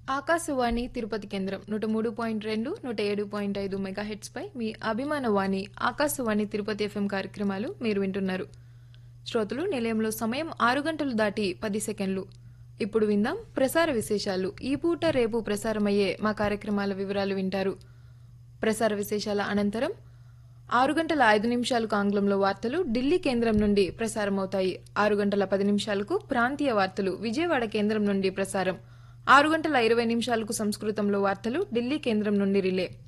ఆకాశవాణి తిరుపతి కేంద్రం నూట మూడు పాయింట్ రెండు నూట ఏడు పాయింట్ ఐదు మెగాహెట్స్ పై మీ అభిమాన వాణి ఆకాశవాణి తిరుపతి ఎఫ్ఎం కార్యక్రమాలు మీరు వింటున్నారు శ్రోతలు నిలయంలో సమయం ఆరు గంటలు దాటి పది సెకండ్లు ఇప్పుడు విందాం ప్రసార విశేషాలు ఈ పూట రేపు ప్రసారమయ్యే మా కార్యక్రమాల వివరాలు వింటారు ప్రసార విశేషాల అనంతరం ఆరు గంటల ఐదు నిమిషాలకు ఆంగ్లంలో వార్తలు ఢిల్లీ కేంద్రం నుండి ప్రసారమవుతాయి ఆరు గంటల పది నిమిషాలకు ప్రాంతీయ వార్తలు విజయవాడ కేంద్రం నుండి ప్రసారం ఆరు గంటల ఇరవై నిమిషాలకు సంస్కృతంలో వార్తలు ఢిల్లీ కేంద్రం నుండి రిలే